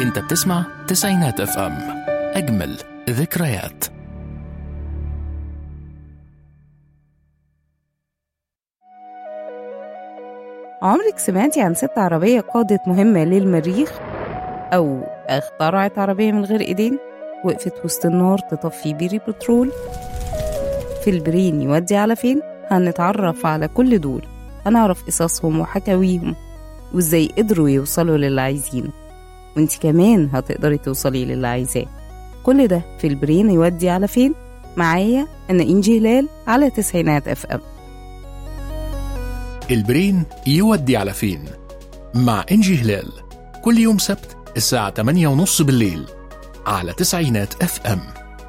انت بتسمع تسعينات اف ام اجمل ذكريات عمرك سمعتي عن ست عربية قادت مهمة للمريخ أو اخترعت عربية من غير إيدين وقفت وسط النار تطفي بيري بترول في البرين يودي على فين هنتعرف على كل دول هنعرف قصصهم وحكاويهم وازاي قدروا يوصلوا للي عايزينه وانت كمان هتقدري توصلي للي عايزاه كل ده في البرين يودي على فين معايا انا انجي هلال على تسعينات اف ام البرين يودي على فين مع انجي هلال كل يوم سبت الساعة 8 ونص بالليل على تسعينات اف ام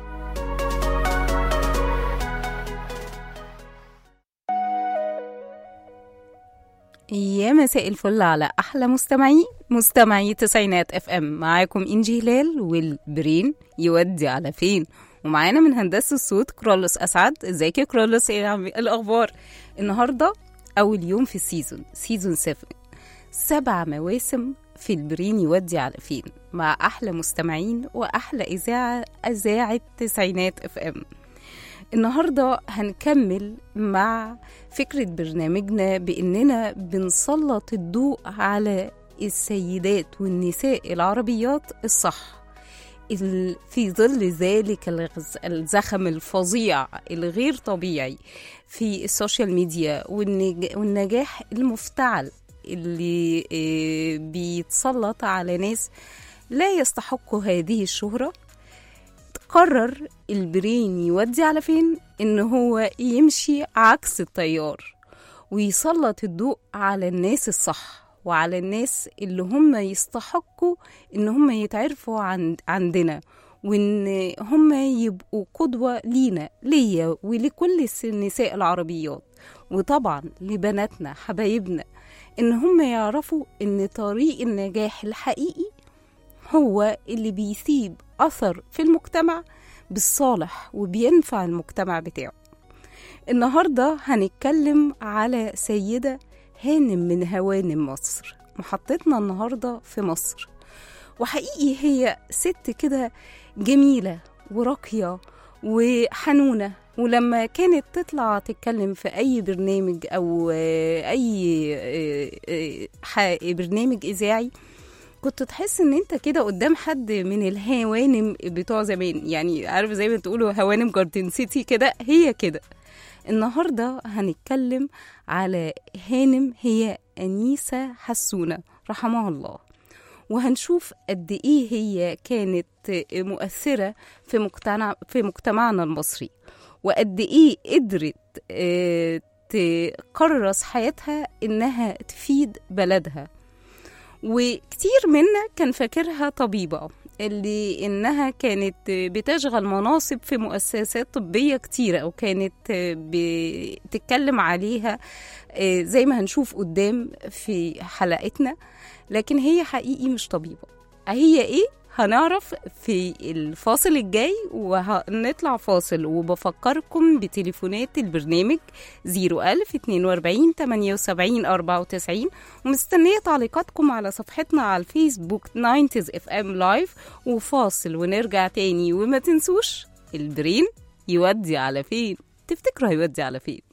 يا مساء الفل على احلى مستمعي مستمعي تسعينات اف ام معاكم انجي هلال والبرين يودي على فين ومعانا من هندسه الصوت كرولوس اسعد ازيك يا كرولوس ايه عم- الاخبار النهارده اول يوم في السيزون سيزون 7 سبع مواسم في البرين يودي على فين مع احلى مستمعين واحلى اذاعه اذاعه تسعينات اف ام النهارده هنكمل مع فكرة برنامجنا بإننا بنسلط الضوء على السيدات والنساء العربيات الصح ال- في ظل ذلك الغز- الزخم الفظيع الغير طبيعي في السوشيال ميديا والنج- والنجاح المفتعل اللي آه، بيتسلط على ناس لا يستحقوا هذه الشهرة قرر البرين يودي على فين ان هو يمشي عكس التيار ويسلط الضوء على الناس الصح وعلى الناس اللي هم يستحقوا ان هم يتعرفوا عن عندنا وان هم يبقوا قدوة لينا ليا ولكل الس- النساء العربيات وطبعا لبناتنا حبايبنا ان هم يعرفوا ان طريق النجاح الحقيقي هو اللي بيسيب أثر في المجتمع بالصالح وبينفع المجتمع بتاعه النهاردة هنتكلم على سيدة هانم من هوانم مصر محطتنا النهاردة في مصر وحقيقي هي ست كده جميلة وراقية وحنونة ولما كانت تطلع تتكلم في أي برنامج أو آه، أي آه، آه، ح- برنامج إذاعي كنت تحس ان انت كده قدام حد من الهوانم بتوع زمان يعني عارف زي ما تقولوا هوانم جاردن سيتي كده هي كده النهارده هنتكلم على هانم هي انيسه حسونه رحمها الله وهنشوف قد ايه هي كانت مؤثره في مجتمع في مجتمعنا المصري وقد ايه قدرت آه، تكرس حياتها انها تفيد بلدها وكتير منا كان فاكرها طبيبة اللي إنها كانت بتشغل مناصب في مؤسسات طبية كتيرة أو كانت بتتكلم عليها آه، زي ما هنشوف قدام في حلقتنا لكن هي حقيقي مش طبيبة هي إيه؟ هنعرف في الفاصل الجاي وهنطلع فاصل وبفكركم بتليفونات البرنامج 01000 42 78 94 ومستنية تعليقاتكم على صفحتنا على الفيسبوك 90s اف ام لايف وفاصل ونرجع تاني وما تنسوش البرين يودي على فين تفتكروا هيودي على فين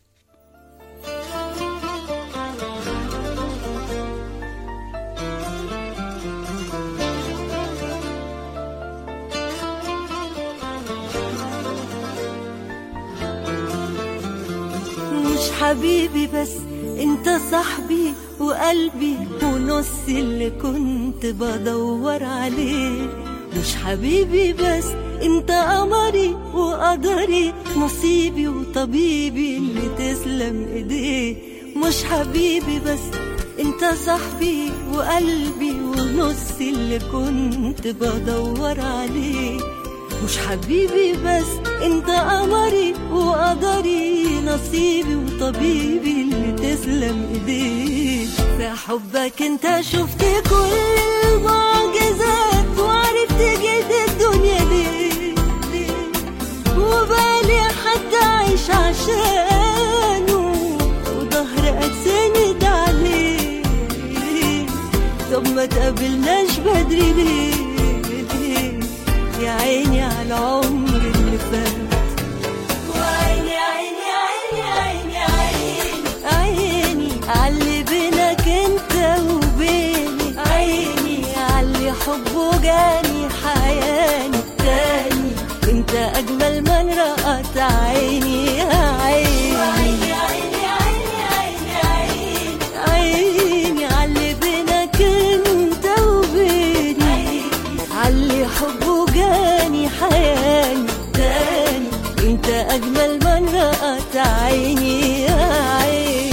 مش حبيبي بس انت صاحبي وقلبي ونص اللي كنت بدور عليه مش حبيبي بس انت قمري وقدري نصيبي وطبيبي اللي تسلم ايديه مش حبيبي بس انت صاحبي وقلبي ونص اللي كنت بدور عليه مش حبيبي بس انت قمري وقدري نصيبي وطبيبي اللي تسلم ايديك في حبك انت شفت كل المعجزات وعرفت جد الدنيا ليه ليه وبالي حد عايش عشانه وظهر اتسند عليه طب ما تقابلناش بدري ليه ليه يا عيني على العمر اللي فات وعيني عيني عيني عيني عيني عيني عاللي بينك انت وبيني عيني عاللي حبه جاني حياني تاني انت اجمل من رأت عيني يا عيني عيني عيني عيني عيني عيني عاللي بينك انت وبيني عاللي حبه جاني حياني تاني انت اجمل من رأت عيني يا عيني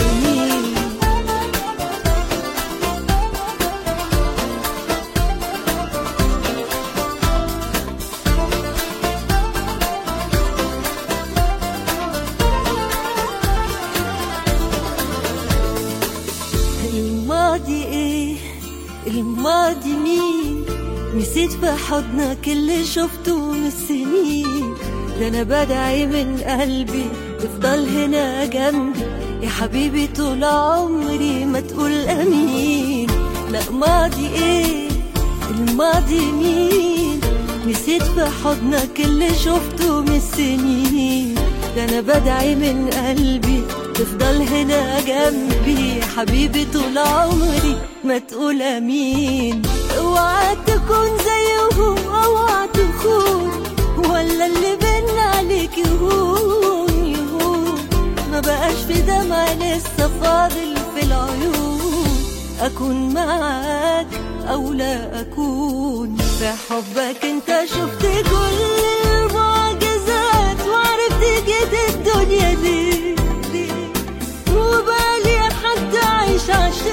الماضي ايه الماضي مين نسيت في حضنك اللي شفته من السنين ده انا بدعي من قلبي تفضل هنا جنبي يا حبيبي طول عمري ما تقول امين لا ماضي ايه الماضي مين نسيت في حضنك اللي شفته من السنين ده انا بدعي من قلبي تفضل هنا جنبي يا حبيبي طول عمري ما تقول امين اوعى تكون زيهم اوعى تخون ولا اللي بينا عليك يهون يهون ما بقاش في دمع لسه فاضل في العيون اكون معاك او لا اكون في حبك انت شفت كل المعجزات وعرفت جيت الدنيا ليه ليه وبالي حد عايش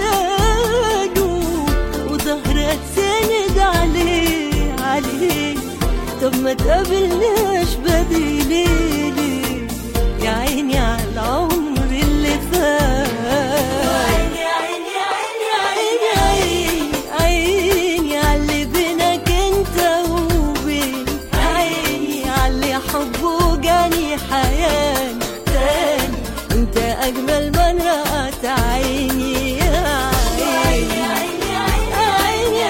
عشانه وظهرك سند عليه عليه طب ما تقابلناش بدري ليه ليه يا عيني على العمر اللي فات عيني عيني عيني عيني عيني عاللي بينك انت وبين عيني عاللي حبه جاني حياني تاني انت اجمل من رأت عيني يا عيني عيني عيني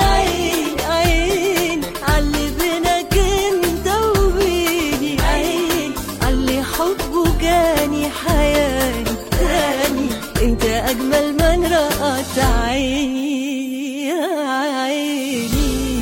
عيني عاللي بينك انت وبيني عيني عاللي حبه جاني حياني تاني انت اجمل من رأت عيني يا عيني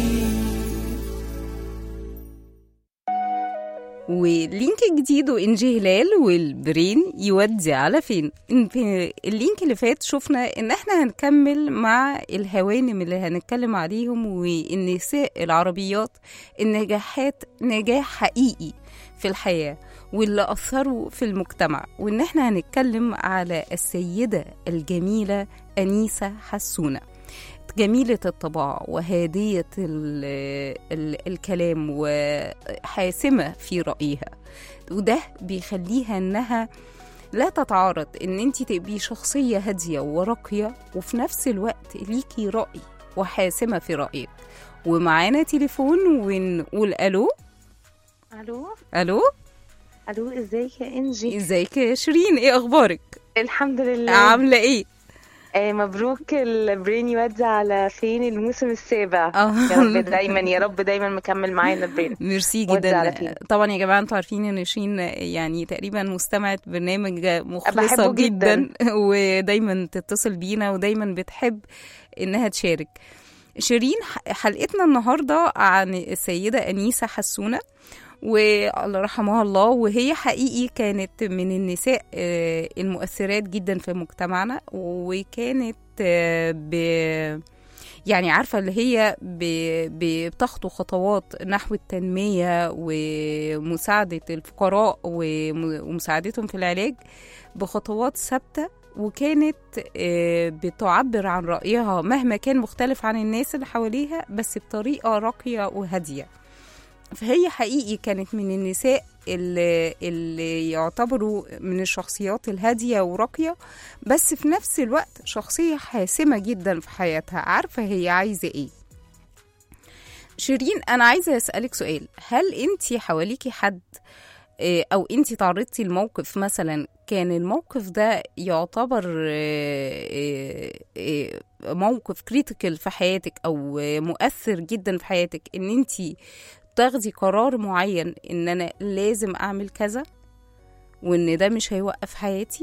ولينك جديد وإنجي هلال والبرين يودي على فين في اللينك اللي فات شفنا ان احنا هنكمل مع الهوانم اللي هنتكلم عليهم والنساء العربيات النجاحات نجاح حقيقي في الحياة واللي أثروا في المجتمع وإن احنا هنتكلم على السيدة الجميلة أنيسة حسونة جميلة الطباع وهادية ال ال الكلام وحاسمة في رأيها وده بيخليها إنها لا تتعارض إن أنت تبقي شخصية هادية وراقية وفي نفس الوقت ليكي رأي وحاسمة في رأيك ومعانا تليفون ونقول ألو الو ألو الو ازيك يا انجي ازيك يا شيرين ايه أخبارك الحمد لله عاملة ايه آه مبروك البرين يودي على فين الموسم السابع آه. يا رب دايما يا رب دايما مكمل معانا البرين ميرسي ودي على جدا فين. طبعا يا جماعه انتوا عارفين ان شيرين يعني تقريبا مستمعه برنامج مخلصه بحبه جدا, جدا. ودايما تتصل بينا ودايما بتحب انها تشارك شيرين ح- حلقتنا النهارده عن السيده انيسه حسونه والله رحمها الله وهي حقيقي كانت من النساء آه، المؤثرات جدا في مجتمعنا وكانت آه، ب يعني عارفة اللي هي ب- ب- بتخطو خطوات نحو التنمية ومساعدة الفقراء وم- ومساعدتهم في العلاج بخطوات ثابتة وكانت آه، بتعبر عن رأيها مهما كان مختلف عن الناس اللي حواليها بس بطريقة راقية وهادية فهي حقيقي كانت من النساء اللي, اللي يعتبروا من الشخصيات الهادية وراقية بس في نفس الوقت شخصية حاسمة جدا في حياتها عارفة هي عايزة ايه شيرين أنا عايزة أسألك سؤال هل أنت حواليكي حد آه، أو أنت تعرضتي لموقف مثلا كان الموقف ده يعتبر آه، آه، آه، موقف كريتيكال في حياتك او آه، مؤثر جدا في حياتك ان انت تاخدي قرار معين ان انا لازم اعمل كذا وان ده مش هيوقف حياتي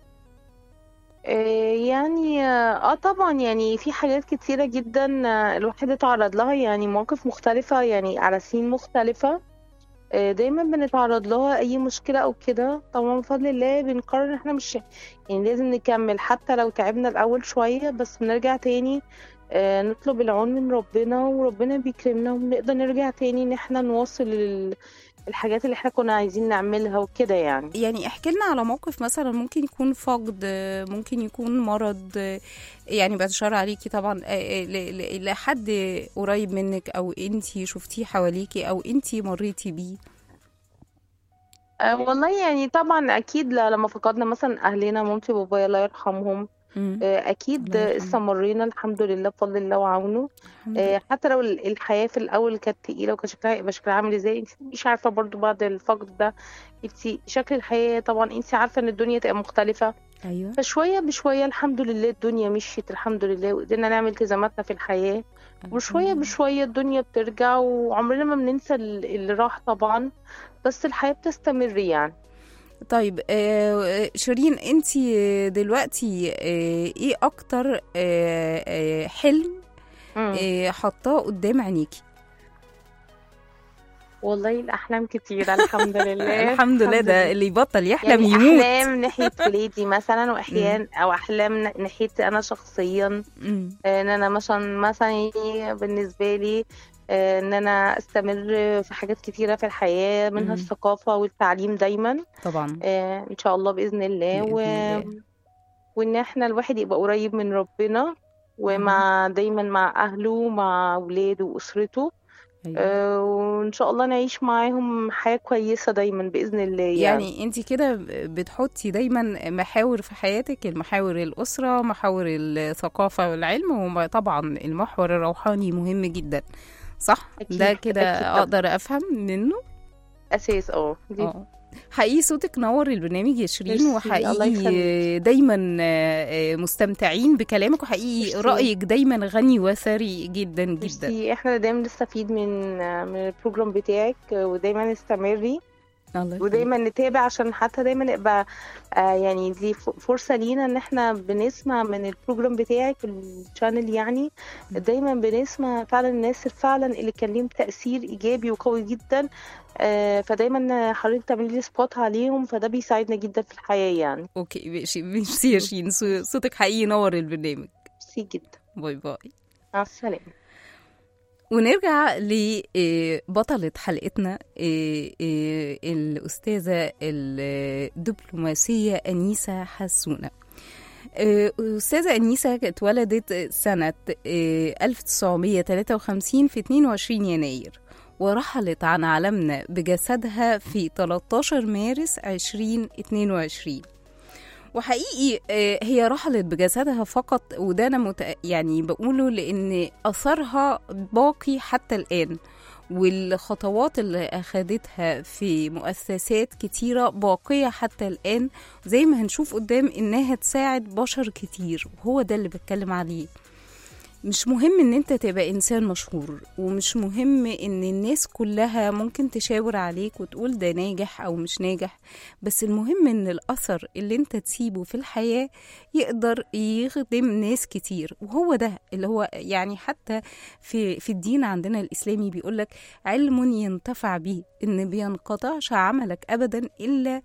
آه، يعني اه طبعا يعني في حاجات كتيرة جدا آه، الواحد اتعرض لها يعني مواقف مختلفة يعني على سنين مختلفة آه، دايما بنتعرض لها اي مشكلة او كده طبعا بفضل الله بنقرر ان احنا مش يعني لازم نكمل حتى لو تعبنا الاول شوية بس بنرجع تاني آه، نطلب العون من ربنا وربنا بيكرمنا وبنقدر نرجع تاني ان احنا نواصل ال- الحاجات اللي احنا كنا عايزين نعملها وكده يعني يعني احكي لنا على موقف مثلا ممكن يكون فقد آه، ممكن يكون مرض آه، يعني بعد الشر عليكي طبعا آه، آه، ل- ل- لحد قريب منك او انتي شفتيه حواليكي او انتي مريتي بيه أه والله يعني طبعا اكيد ل- لما فقدنا مثلا اهلنا مامتي وبابايا الله يرحمهم مم. أه اكيد الله يرحمه. استمرينا الحمد لله بفضل الله وعونه الحمد لله. أه حتى لو ال- الحياه في الاول كانت تقيله وكان شكلها يبقى شكلها عامل ازاي انت مش عارفه برضو بعد الفقد ده انت شكل الحياه طبعا انت عارفه ان الدنيا تبقى مختلفه ايوه فشويه بشويه الحمد لله الدنيا مشيت الحمد لله وقدرنا نعمل التزاماتنا في الحياه وشوية بشوية الدنيا بترجع وعمرنا ما بننسى ال- اللي راح طبعا بس الحياة بتستمر يعني طيب آه، شيرين انت دلوقتي آه، ايه اكتر آه، آه، حلم مم. آه، حطاه قدام عينيكي والله الأحلام كتيرة الحمد لله الحمد لله ده اللي يبطل يحلم يعني يموت أحلام ناحية ولادي مثلا وأحيان أو أحلام ن- ناحيتي أنا شخصيا مم. آه، إن أنا مثلا مثلا يعني بالنسبة لي آه، إن أنا أستمر في حاجات كتيرة في الحياة منها مم. الثقافة والتعليم دايما طبعا آه، إن شاء الله بإذن الله بإذن و... الله. وإن إحنا الواحد يبقى قريب من ربنا ومع دايما مع أهله مع ولاده وأسرته أيوة. آه، وإن شاء الله نعيش معاهم حياة كويسة دايما بإذن الله يعني, يعني انت كده بتحطي دايما محاور في حياتك المحاور الأسرة محاور الثقافة والعلم وطبعا المحور الروحاني مهم جدا صح أكيد، ده كده أكيد طبعاً. اقدر افهم منه أساس اه دي اه حقيقي صوتك نور البرنامج يا شيرين ميرسي، الله وحقيقي يخليك. دايما آه، آه، مستمتعين بكلامك وحقيقي ميرسي. رأيك دايما غني وثري جدا جدا ميرسي احنا دايما نستفيد من من البروجرام بتاعك ودايما استمري الله يخليك. ودايما نتابع عشان حتى دايما نبقى آه يعني دي ف- فرصة لينا ان احنا بنسمع من البروجرام بتاعك الشانل يعني دايما بنسمع فعلا الناس فعلا اللي كان ليهم تأثير ايجابي وقوي جدا آه فدايما حضرتك تعملي لي سبوت عليهم فده بيساعدنا جدا في الحياة يعني اوكي ماشي ميرسي يا شيرين صو- صوتك حقيقي نور البرنامج ميرسي جدا باي باي مع السلامة ونرجع لبطلة حلقتنا إيه، إيه، الأستاذة الدبلوماسية أنيسة حسونة إيه، أستاذة أنيسة اتولدت سنة إيه، 1953 في 22 يناير ورحلت عن عالمنا بجسدها في 13 مارس 2022 وحقيقي آه، هي رحلت بجسدها فقط وده انا مت... يعني بقوله لان اثرها باقي حتى الان والخطوات اللي اخدتها في مؤسسات كتيرة باقية حتى الآن زي ما هنشوف قدام إنها تساعد بشر كتير وهو ده اللي بتكلم عليه مش مهم ان انت تبقى انسان مشهور ومش مهم ان الناس كلها ممكن تشاور عليك وتقول ده ناجح او مش ناجح بس المهم ان الاثر اللي انت تسيبه في الحياة يقدر يخدم ناس كتير وهو ده اللي هو يعني حتى في في الدين عندنا الاسلامي بيقولك علم ينتفع به ان بينقطعش عملك ابدا الا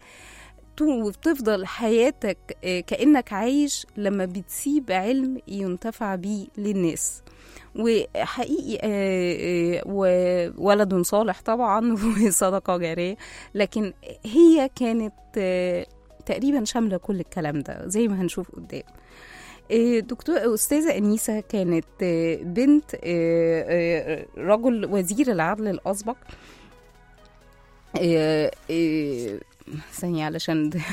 وتفضل حياتك آه، كأنك عايش لما بتسيب علم ينتفع بيه للناس وحقيقي آه، آه، وولد صالح طبعا وصدقة جارية لكن هي كانت آه، تقريبا شاملة كل الكلام ده زي ما هنشوف قدام آه، دكتور أستاذة أنيسة كانت آه، بنت آه، آه، رجل وزير العدل الأسبق آه، آه، ثانية علشان ده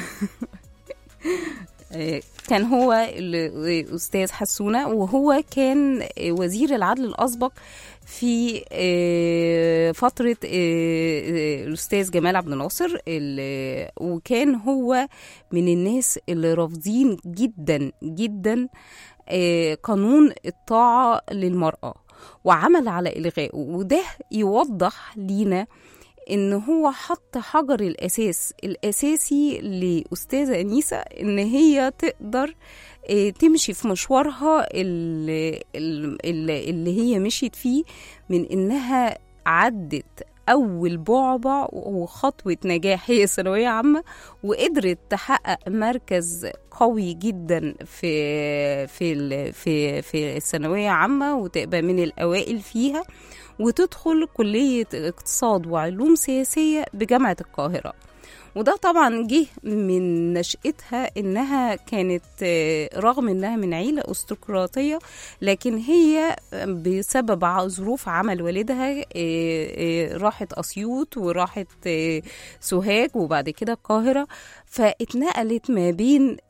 آه، كان هو الأستاذ حسونة وهو كان وزير العدل الأسبق في آه، فترة آه، الأستاذ جمال عبد الناصر ال- وكان هو من الناس اللي رافضين جدا جدا آه، قانون الطاعة للمرأة وعمل على إلغائه وده يوضح لينا إن هو حط حجر الأساس الأساسي لأستاذة أنيسة إن هي تقدر آه، تمشي في مشوارها اللي, اللي, اللي هي مشيت فيه من إنها عدت أول بعبع وخطوة نجاح هي ثانوية عامة وقدرت تحقق مركز قوي جدا في في ال- في في الثانوية عامة وتبقى من الأوائل فيها وتدخل كلية اقتصاد وعلوم سياسية بجامعة القاهرة وده طبعا جه من نشأتها انها كانت آه، رغم انها من عيلة استقراطية لكن هي بسبب ع- ظروف عمل والدها آه، آه، راحت اسيوط وراحت آه، سوهاج وبعد كده القاهرة فاتنقلت ما بين ال-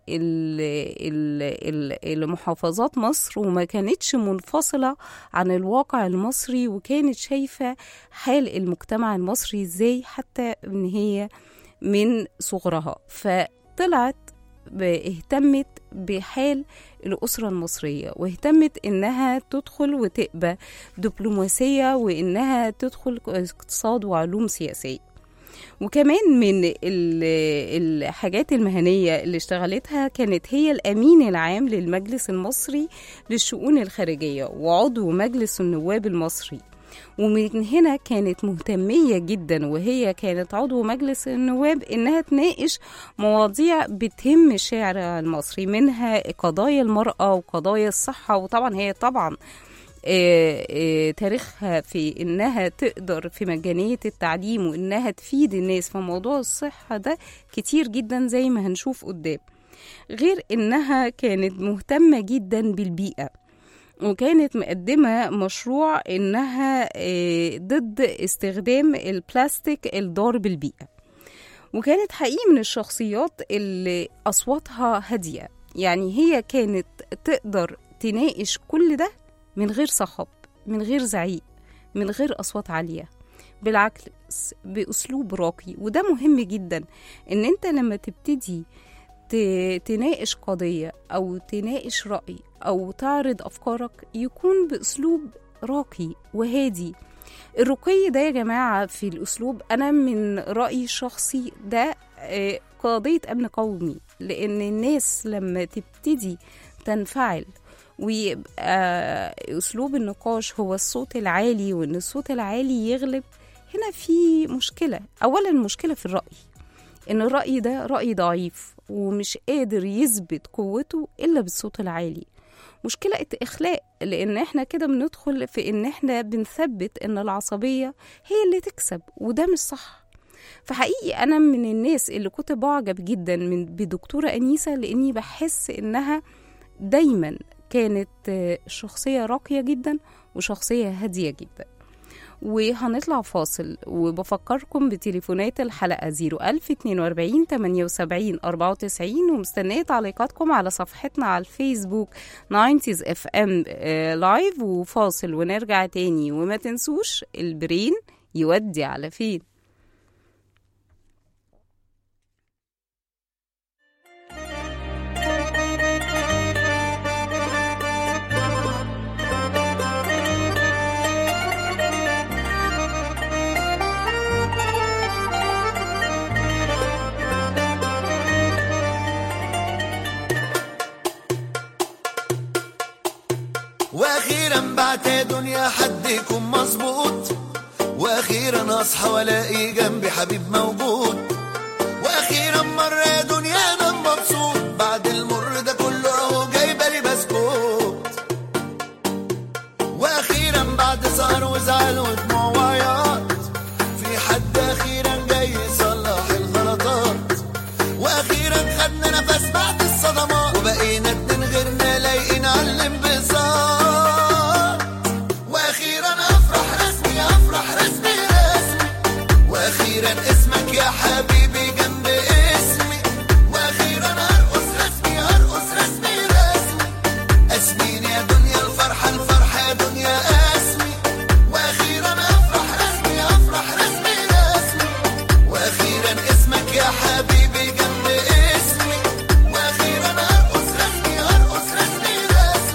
ال- ال- المحافظات مصر وما كانتش منفصلة عن الواقع المصري وكانت شايفة حال المجتمع المصري ازاي حتى ان هي من صغرها فطلعت ب- اهتمت بحال الأسرة المصرية واهتمت إنها تدخل وتبقى دبلوماسية وإنها تدخل اقتصاد وعلوم سياسية وكمان من ال- الحاجات المهنية اللي اشتغلتها كانت هي الأمين العام للمجلس المصري للشؤون الخارجية وعضو مجلس النواب المصري ومن هنا كانت مهتمية جدا وهي كانت عضو مجلس النواب إنها تناقش مواضيع بتهم الشارع المصري منها قضايا المرأة وقضايا الصحة وطبعا هي طبعا آه، آه، تاريخها في انها تقدر في مجانيه التعليم وانها تفيد الناس في موضوع الصحه ده كتير جدا زي ما هنشوف قدام غير انها كانت مهتمه جدا بالبيئه وكانت مقدمة مشروع إنها آه، ضد استخدام البلاستيك الضار بالبيئة وكانت حقيقي من الشخصيات اللي أصواتها هادية يعني هي كانت تقدر تناقش كل ده من غير صخب من غير زعيق من غير أصوات عالية بالعكس بأسلوب راقي وده مهم جدا إن أنت لما تبتدي ت- تناقش قضية أو تناقش رأي أو تعرض أفكارك يكون بأسلوب راقي وهادي الرقي ده يا جماعة في الأسلوب أنا من رأيي الشخصي ده آه، قضية أمن قومي لأن الناس لما تبتدي تنفعل ويبقى أسلوب النقاش هو الصوت العالي وإن الصوت العالي يغلب هنا في مشكلة أولا المشكلة في الرأي إن الرأي ده رأي ضعيف ومش قادر يثبت قوته إلا بالصوت العالي مشكلة إخلاء لأن إحنا كده بندخل في إن إحنا بنثبت إن العصبية هي اللي تكسب وده مش صح فحقيقي أنا من الناس اللي كنت بعجب جدا من بدكتورة أنيسة لأني بحس إنها دايما كانت آه، شخصية راقية جدا وشخصية هادية جدا وهنطلع فاصل وبفكركم بتليفونات الحلقة 01042 78 94 ومستنية تعليقاتكم على صفحتنا على الفيسبوك 90s اف ام لايف وفاصل ونرجع تاني وما تنسوش البرين يودي على فين واخيرا بعت يا دنيا حد يكون مظبوط واخيرا اصحى والاقي جنبي حبيب موجود واخيرا مره يا دنيا انا مبسوط بعد المر ده كله اهو جايبه لي بسكوت واخيرا بعد سهر وزعل ودموع وعياط في حد اخيرا جاي يصلح الغلطات واخيرا خدنا نفس بعد الصدمات وبقينا اتنين غيرنا لايقين على الانبساط واخيرا افرح رسمي افرح رسمي رسمي واخيرا اسمك يا حبيبي جنب اسمي واخيرا ارقص رسمي ارقص رسمي رسمي اسمين يا دنيا الفرحه الفرحه يا دنيا اسمي واخيرا افرح رسمي افرح رسمي رسمي واخيرا اسمك يا حبيبي جنب اسمي واخيرا ارقص رسمي ارقص رسمي رسمي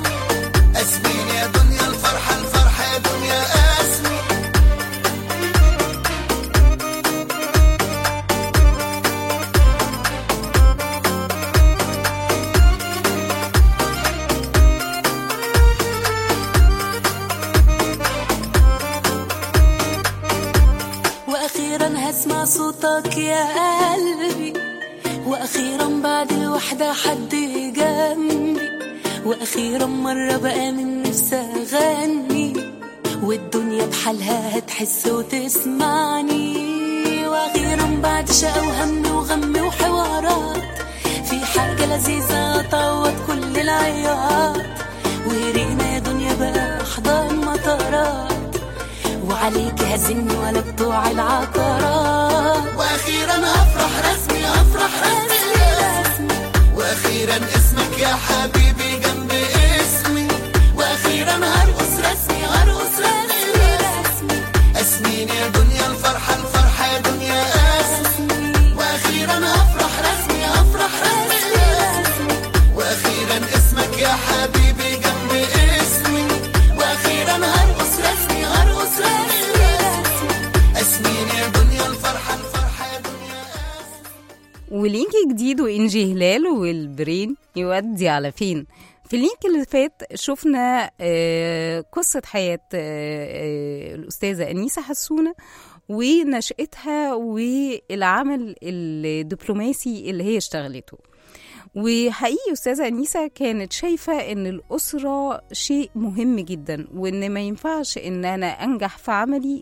صوتك يا قلبي واخيرا بعد الوحدة حد جنبي واخيرا مرة بقى من نفسي اغني والدنيا بحالها هتحس وتسمعني واخيرا بعد شقا وهم وغم وحوارات في حاجة لذيذة تعوض كل العياط ورينا يا دنيا بقى احضان مطارات وعليك هزني ولا بتوع العقارات واخيرا افرح رسمي افرح رسمي رسمي واخيرا اسمك يا حبيبي جنب اسمي واخيرا هرقص رسمي هرقص رسمي رسمي اسمين يا دنيا الفرحة الفرحة يا دنيا اسمي واخيرا افرح رسمي افرح رسمي واخيرا اسمك يا حبيبي جنب اسمي واخيرا هرقص رسمي هرقص رسمي اسمين يا دنيا الفرحة الفرحة يا دنيا ولينك جديد وإنجي هلال والبرين يودي على فين في اللينك اللي فات شفنا آه، قصة حياة آه، آه، الأستاذة أنيسة حسونة ونشأتها والعمل الدبلوماسي اللي هي اشتغلته وحقيقي أستاذة أنيسة كانت شايفة إن الأسرة شيء مهم جدا وإن ما ينفعش إن أنا أنجح في عملي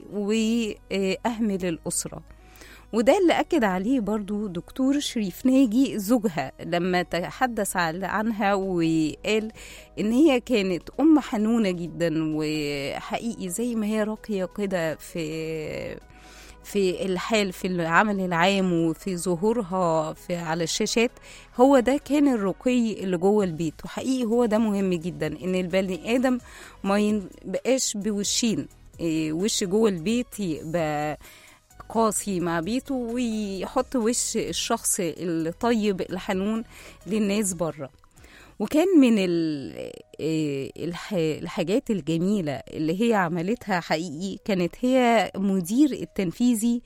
وأهمل الأسرة وده اللي أكد عليه برضو دكتور شريف ناجي زوجها لما تحدث عن- عنها وقال إن هي كانت أم حنونة جدا وحقيقي زي ما هي راقية كده في في الحال في العمل العام وفي ظهورها في على الشاشات هو ده كان الرقي اللي جوه البيت وحقيقي هو ده مهم جدا ان البني ادم ما يبقاش بوشين إيه، وش جوه البيت يبقى قاسي مع بيته ويحط وش الشخص الطيب الحنون للناس بره وكان من ال- إيه الح- الحاجات الجميلة اللي هي عملتها حقيقي كانت هي مدير التنفيذي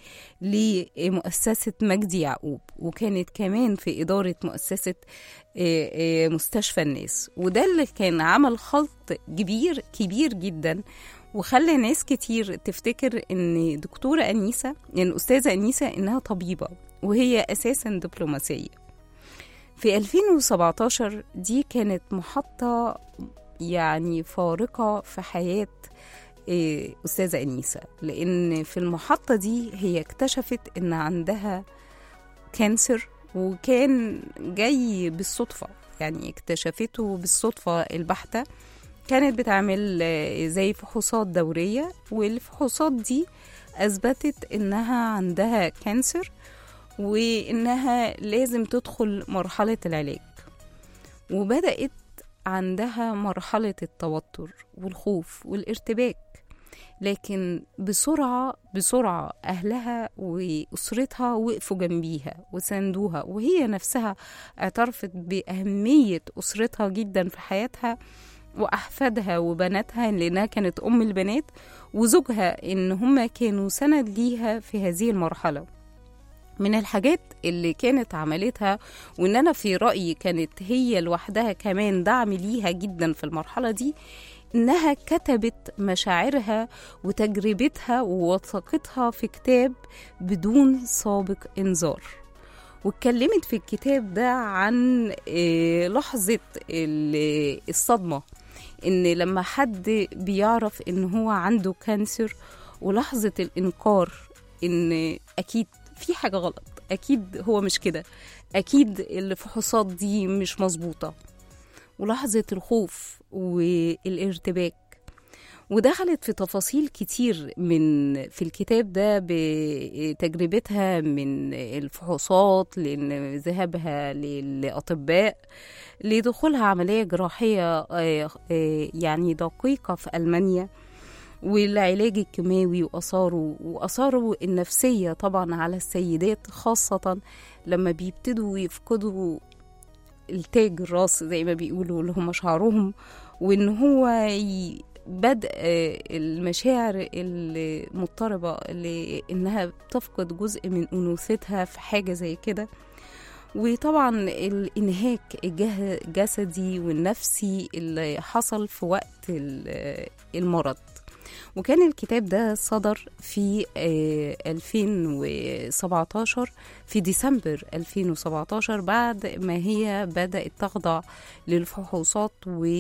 لمؤسسة مجدي يعقوب وكانت كمان في إدارة مؤسسة إيه إيه مستشفى الناس وده اللي كان عمل خلط كبير كبير جدا وخلى ناس كتير تفتكر ان دكتورة أنيسة يعني الأستاذة أنيسة إنها طبيبة وهي أساسا دبلوماسية في 2017 دي كانت محطة يعني فارقة في حياة إيه، أستاذة أنيسة لأن في المحطة دي هي اكتشفت إن عندها كانسر وكان جاي بالصدفة يعني اكتشفته بالصدفة البحتة كانت بتعمل آه، زي فحوصات دورية والفحوصات دي أثبتت إنها عندها كانسر وإنها لازم تدخل مرحلة العلاج وبدأت عندها مرحلة التوتر والخوف والارتباك لكن بسرعة بسرعة أهلها وأسرتها وقفوا جنبيها وساندوها وهي نفسها اعترفت بأهمية أسرتها جدا في حياتها وأحفادها وبناتها لأنها كانت أم البنات وزوجها إن هما كانوا سند ليها في هذه المرحلة من الحاجات اللي كانت عملتها وان انا في رايي كانت هي لوحدها كمان دعم ليها جدا في المرحله دي انها كتبت مشاعرها وتجربتها ووثقتها في كتاب بدون سابق انذار واتكلمت في الكتاب ده عن آه، لحظه ال- الصدمه ان لما حد بيعرف ان هو عنده كانسر ولحظه الانكار ان اكيد في حاجه غلط اكيد هو مش كده اكيد الفحوصات دي مش مظبوطه ولحظه الخوف والارتباك ودخلت في تفاصيل كتير من في الكتاب ده بتجربتها من الفحوصات لان ذهابها للاطباء لدخولها عمليه جراحيه آه، آه، يعني دقيقه في المانيا والعلاج الكيماوي وآثاره وآثاره النفسية طبعا على السيدات خاصة لما بيبتدوا يفقدوا التاج الراس زي ما بيقولوا اللي هم شعرهم وإن هو ي- بدء آه، المشاعر المضطربة اللي إنها بتفقد جزء من أنوثتها في حاجة زي كده وطبعا الانهاك الجه- الجسدي والنفسي اللي حصل في وقت ال- المرض وكان الكتاب ده صدر في آه، 2017 في ديسمبر 2017 بعد ما هي بدأت تخضع للفحوصات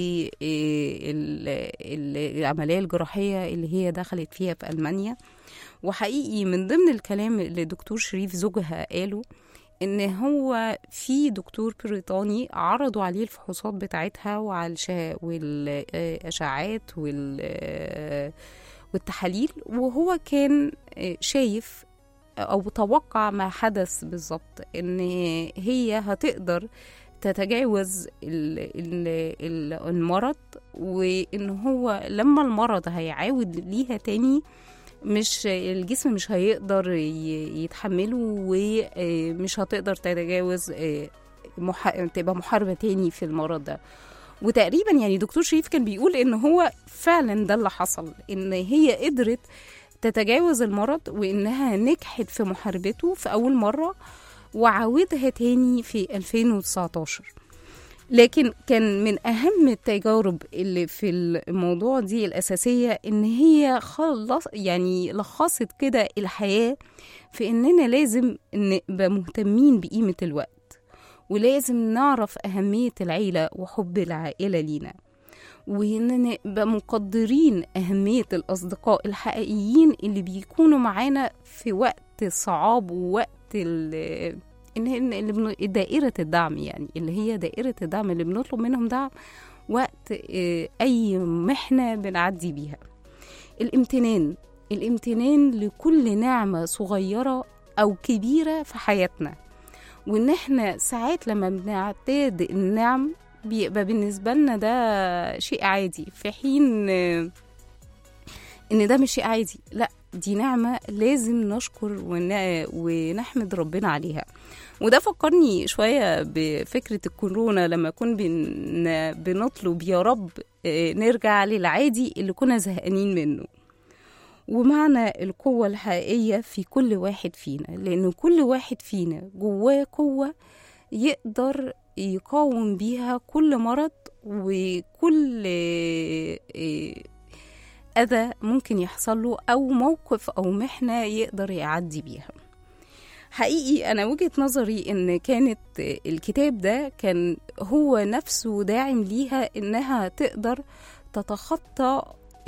والعملية الجراحية اللي هي دخلت فيها في ألمانيا وحقيقي من ضمن الكلام اللي دكتور شريف زوجها قاله ان هو في دكتور بريطاني عرضوا عليه الفحوصات بتاعتها وعلى الشا- والاشعاعات وال والتحاليل وهو كان شايف او توقع ما حدث بالظبط ان هي هتقدر تتجاوز ال ال ال المرض وان هو لما المرض هيعاود ليها تاني مش الجسم مش هيقدر ي- يتحمله ومش هتقدر تتجاوز آه، مح... تبقى محاربة تاني في المرض ده وتقريبا يعني دكتور شريف كان بيقول ان هو فعلا ده اللي حصل ان هي قدرت تتجاوز المرض وانها نجحت في محاربته في اول مرة وعاودها تاني في 2019 لكن كان من أهم التجارب اللي في الموضوع دي الأساسية إن هي خلص يعني لخصت كده الحياة في إننا لازم نبقى مهتمين بقيمة الوقت ولازم نعرف أهمية العيلة وحب العائلة لينا وإننا نبقى مقدرين أهمية الأصدقاء الحقيقيين اللي بيكونوا معانا في وقت صعاب ووقت ال- إن إن اللي بن- دائرة الدعم يعني اللي هي دائرة الدعم اللي بنطلب منهم دعم وقت آه، أي محنة بنعدي بيها الامتنان الامتنان لكل نعمة صغيرة أو كبيرة في حياتنا وإن إحنا ساعات لما بنعتاد النعم بيبقى بالنسبة لنا ده شيء عادي في حين آه، إن ده مش شيء عادي لا دي نعمة لازم نشكر ون- ونحمد ربنا عليها وده فكرني شوية بفكرة الكورونا لما كنا بن... بنطلب يا رب آه، نرجع للعادي اللي كنا زهقانين منه ومعنى القوة الحقيقية في كل واحد فينا لأن كل واحد فينا جواه قوة يقدر يقاوم بيها كل مرض وكل آه، آه، أذى ممكن يحصل له أو موقف أو محنة يقدر يعدي بيها حقيقي أنا وجهة نظري إن كانت الكتاب ده كان هو نفسه داعم ليها إنها تقدر تتخطى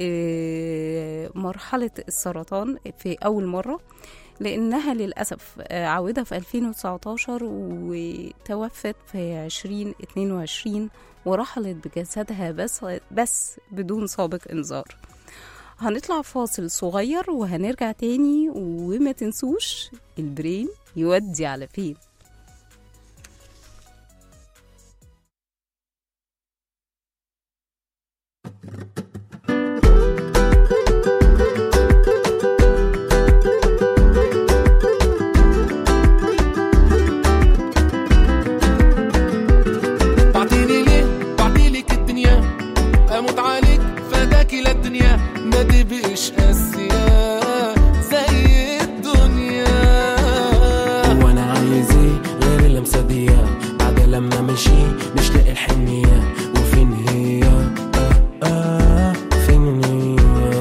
آه، مرحلة السرطان في أول مرة لأنها للأسف آه، عودة في 2019 وتوفت في 2022 ورحلت بجسدها بس بس بدون سابق إنذار هنطلع فاصل صغير وهنرجع تاني وما تنسوش البرين يودي على فين بعتيلي ليه بعتيلك الدنيا اموت عليك فداكي للدنيا ما تبقيش قاسية زي الدنيا وانا عايز ايه غير اللمسه دي بعد لما مشي مش لاقي الحنيه وفين هي آه آه فين هي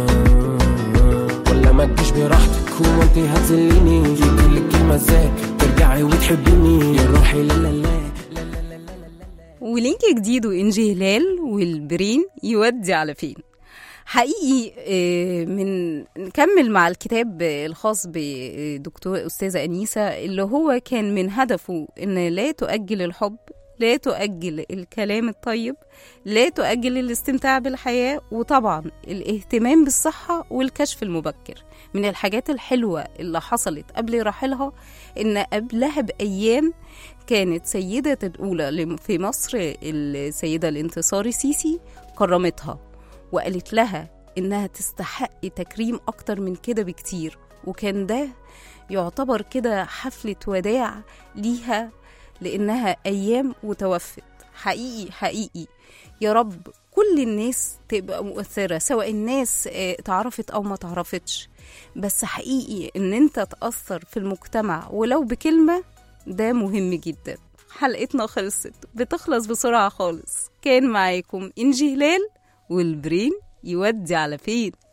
ولا ما تجيش براحتك هو انت هتذليني يجيلك كلمه ازاي ترجعي وتحبيني يا روحي لا لا لا ولينك جديد وإنجي هلال والبرين يودي على فين حقيقي آه، من نكمل مع الكتاب الخاص بدكتور أستاذة أنيسة اللي هو كان من هدفه إن لا تؤجل الحب لا تؤجل الكلام الطيب لا تؤجل الاستمتاع بالحياة وطبعا الاهتمام بالصحة والكشف المبكر من الحاجات الحلوة اللي حصلت قبل رحيلها إن قبلها بأيام كانت سيدة الأولى لم- في مصر السيدة الانتصار السيسي كرمتها وقالت لها إنها تستحق تكريم أكتر من كده بكتير وكان ده يعتبر كده حفلة وداع ليها لأنها أيام وتوفت حقيقي حقيقي يا رب كل الناس تبقى مؤثرة سواء الناس آه، تعرفت أو ما تعرفتش بس حقيقي إن أنت تأثر في المجتمع ولو بكلمة ده مهم جدا حلقتنا خلصت بتخلص بسرعة خالص كان معاكم إنجي هلال والبرين يودي على فين